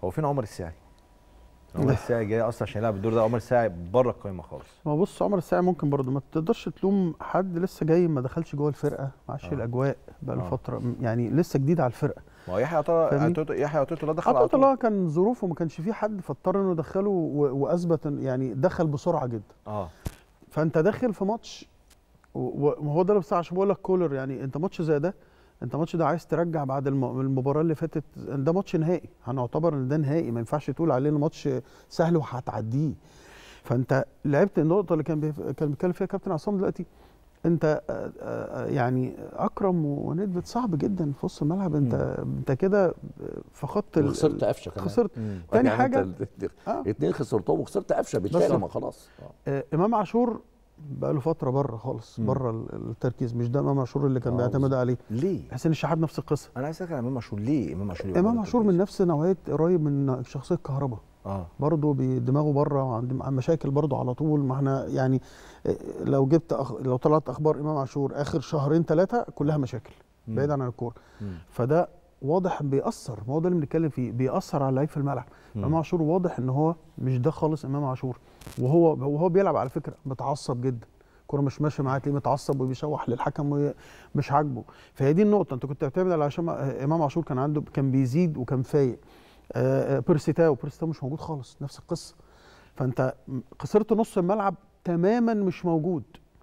هو فين عمر الساعي عمر الساعي جاي اصلا عشان يلعب الدور ده عمر الساعي بره القايمه خالص ما هو بص عمر الساعي ممكن برضه ما تقدرش تلوم حد لسه جاي ما دخلش جوه الفرقه ما عادش آه. الاجواء بقى له آه. فتره يعني لسه جديد على الفرقه ما هو يحيى عطا فاهمني؟ عطيته- يحيى عطيته لا دخل على حتى طول الله كان ظروفه ما كانش فيه حد فاضطر انه يدخله و- واثبت إن- يعني دخل بسرعه جدا اه فانت داخل في ماتش و- وهو ده اللي بصراحه عشان بقول لك كولر يعني انت ماتش زي ده انت ماتش ده عايز ترجع بعد الم- المباراه اللي فاتت ده ماتش نهائي هنعتبر ان ده نهائي ما ينفعش تقول عليه انه ماتش سهل وهتعديه فانت لعبت النقطه اللي كان بيف- كان بيتكلم فيها كابتن عصام دلوقتي انت آه، آه، يعني اكرم وندفت صعب جدا في وسط الملعب انت انت كده فقدت ال- وخسرت قفشه كمان خسرت مم. تاني يعني حاجه انت آه. اتنين خسرتهم وخسرت قفشه بالتالي بالظبط. ما خلاص آه. آه، امام عاشور بقى له فتره بره خالص مم. بره ال- التركيز مش ده امام عاشور اللي كان آه، بيعتمد بالظبط. عليه ليه حسين الشحات نفس القصه انا عايز اسالك عن امام عاشور ليه امام عاشور يبقى امام بره عاشور من التركيز؟ نفس نوعيه قريب من شخصيه كهربا اه برضه بي- دماغه بره وعنده مشاكل برضه على طول ما احنا يعني آه، لو جبت أخ... لو طلعت اخبار امام عاشور اخر شهرين ثلاثه كلها مشاكل مم. بعيد عن الكوره مم. فده واضح بيأثر ما هو ده اللي بنتكلم فيه بيأثر على اللعيب في الملعب مم. امام عاشور واضح ان هو مش ده خالص امام عاشور وهو وهو بيلعب على فكره متعصب جدا الكوره مش ماشيه معاه تلاقيه متعصب وبيشوح للحكم ومش عاجبه فهي دي النقطه انت كنت بتعتمد على عشان امام عاشور كان عنده كان بيزيد وكان فايق آه، آه، بيرسيتاو بيرسيتاو مش موجود خالص نفس القصه فانت م- خسرت نص الملعب تماما مش موجود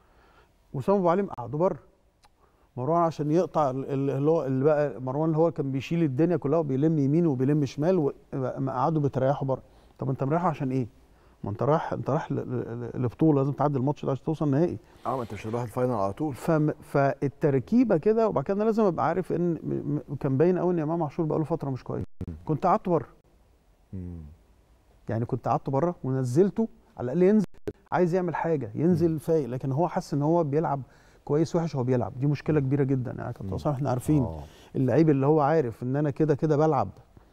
وسام ابو علي قعدوا بره مروان عشان يقطع ال- ال- اللي هو اللي بقى مروان اللي هو كان بيشيل الدنيا كلها وبيلم يمين وبيلم شمال و- ما قعدوا بتريحوا بره طب انت مريحه عشان ايه؟ ما انت رايح انت رايح ل- ل- لبطوله لازم تعدي الماتش ده عشان توصل نهائي اه ما انت مش هتروح الفاينل على طول فم فالتركيبه كده وبعد كده أنا لازم ابقى عارف ان م- م- كان باين قوي ان امام عاشور بقى له فتره مش كويس كنت قعدته بره مم. يعني كنت قعدته بره ونزلته على الاقل ينزل عايز يعمل حاجه ينزل فايق لكن هو حاسس ان هو بيلعب كويس وحش هو بيلعب دي مشكله كبيره جدا يعني كابتن مم. عصام احنا عارفين آه. اللعيب اللي هو عارف ان انا كده كده بلعب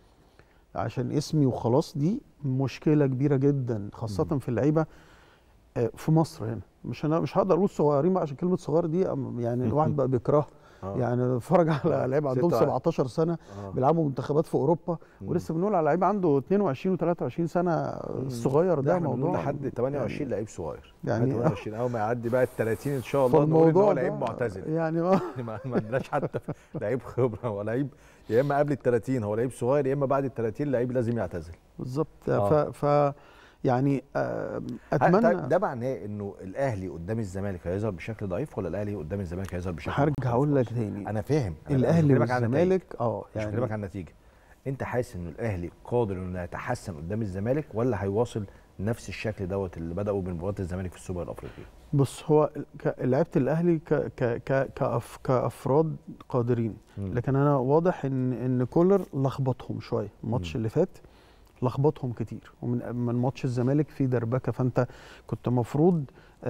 عشان اسمي وخلاص دي مشكله كبيره جدا خاصه مم. في اللعيبه آه، في مصر هنا مش انا مش هقدر اقول صغيرين بقى عشان كلمه صغير دي أم- يعني الواحد بقى بيكرهها آه. يعني اتفرج على لعيبه عندهم ستة- 17 سنه آه. بيلعبوا منتخبات في اوروبا مم. ولسه بنقول على لعيب عنده 22 و23 سنه الصغير لا ده احنا بنقول موضوع لحد 28 لعيب صغير يعني- يعني 28 اول ما يعدي بقى ال 30 ان شاء الله نقول ان فالموضوع هو ده لعيب معتزل يعني اه ما ما عندناش حتى لعيب خبره هو لعيب يا اما قبل ال 30 هو لعيب صغير يا اما بعد ال 30 لعيب لازم يعتزل بالظبط آه. ف, ف يعني آه، طيب اتمنى ده معناه انه الاهلي قدام الزمالك هيظهر بشكل ضعيف ولا الاهلي قدام الزمالك هيظهر بشكل هرجع مختلف اقول لك خالص؟ تاني انا فاهم أنا مش الاهلي بكلمك عن النتائج، والزمالك اه مش بكلمك يعني عن النتيجه انت حاسس ان الاهلي قادر انه يتحسن قدام الزمالك ولا هيواصل نفس الشكل دوت اللي بداوا بمباراه الزمالك في السوبر الافريقي بص هو ك- لعيبه الاهلي ك ك ك كأف كافراد قادرين مم. لكن انا واضح ان ان كولر لخبطهم شويه الماتش مم. اللي فات لخبطهم كتير ومن من ماتش الزمالك في دربكه فانت كنت المفروض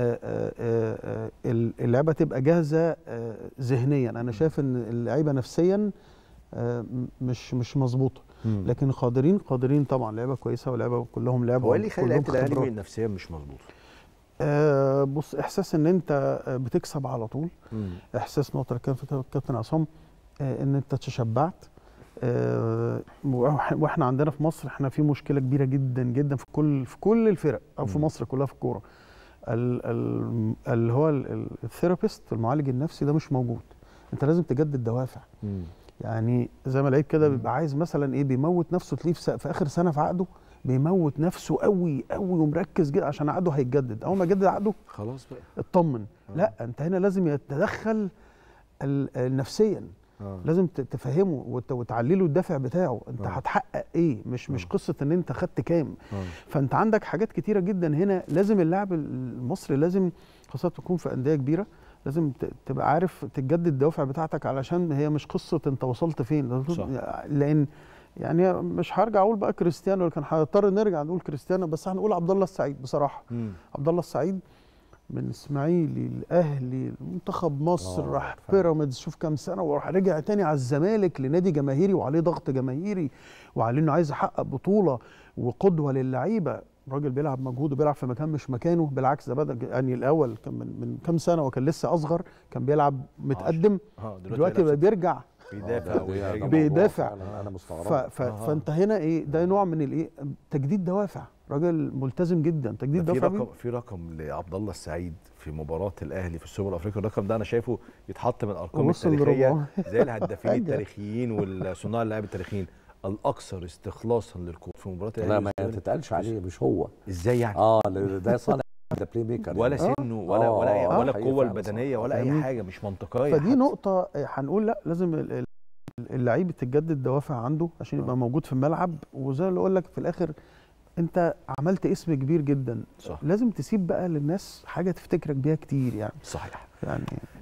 اللعبه تبقى جاهزه آه، ذهنيا انا شايف ان اللعيبه نفسيا آه، م- مش مش مظبوطه لكن قادرين قادرين طبعا لعيبه كويسه ولعيبه كلهم لعبوا هو ايه اللي يخلي كلهم لعيبه الاهلي خبرات. نفسيا مش مظبوطه آه بص احساس ان انت آه، بتكسب على طول احساس نقطه اللي كان في كلام كابتن عصام آه ان انت تشبعت آه وإح- واحنا عندنا في مصر احنا في مشكله كبيره جدا جدا في كل في كل الفرق او في مم. مصر كلها في الكوره ال- ال- اللي هو ال- ال- الثيرابيست المعالج النفسي ده مش موجود انت لازم تجدد دوافع يعني زي ما لعيب كده مم. بيبقى عايز مثلا ايه بيموت نفسه تلاقيه في, س- في اخر سنه في عقده بيموت نفسه قوي قوي ومركز جدا عشان عقده هيتجدد اول ما يجدد عقده خلاص بقى اطمن آه. لا انت هنا لازم يتدخل ال- ال- نفسيا آه. لازم ت- تفهمه وت- وتعلي له الدافع بتاعه انت آه. هتحقق ايه مش مش آه. قصه ان انت خدت كام آه. فانت عندك حاجات كتيره جدا هنا لازم اللاعب المصري لازم خاصه تكون في انديه كبيره لازم ت- تبقى عارف تجدد الدوافع بتاعتك علشان هي مش قصه انت وصلت فين صح. لان يعني مش هرجع اقول بقى كريستيانو اللي كان هنضطر نرجع نقول كريستيانو بس هنقول عبد الله السعيد بصراحه مم. عبد الله السعيد من اسماعيلي الاهلي منتخب مصر آه، راح فعلا. بيراميدز شوف كام سنه وراح رجع تاني على الزمالك لنادي جماهيري وعليه ضغط جماهيري وعليه انه عايز يحقق بطوله وقدوه للعيبه الراجل بيلعب مجهود وبيلعب في مكان مش مكانه بالعكس ده بدا يعني الاول كان من من كام سنه وكان لسه اصغر كان بيلعب متقدم اه دلوقتي بقى بيلعب بيرجع بيدافع آه، ده- ويهاجم. ده موضوع بيدافع. فعلاً انا ف... مستغرب ف... آه. فانت هنا ايه ده نوع من الايه تجديد دوافع راجل ملتزم جدا تجديد ده في دوافع رقم بيه. في رقم لعبد الله السعيد في مباراه الاهلي في السوبر الافريقي الرقم ده انا شايفه يتحط من الارقام وصل التاريخيه لربع. زي الهدافين حاجة. التاريخيين والصناع اللعب التاريخيين الاكثر استخلاصا للكوره في مباراه الاهلي لا ما والزمالك. تتقالش عليه مش هو ازاي يعني اه ل- ده صانع ده بلاي ميكر ولا يعني. سنه ولا ولا آه، ولا حقيقي القوه فعلا البدنيه صح. ولا اي فاهمني؟ حاجه مش منطقيه فدي حتى. نقطة آه، هنقول لا لازم ال- ال- اللعيب تتجدد دوافع عنده عشان يبقى آه. موجود في الملعب وزي اللي اقول لك في الاخر انت عملت اسم كبير جدا صح لازم تسيب بقى للناس حاجة تفتكرك بيها كتير يعني صحيح يعني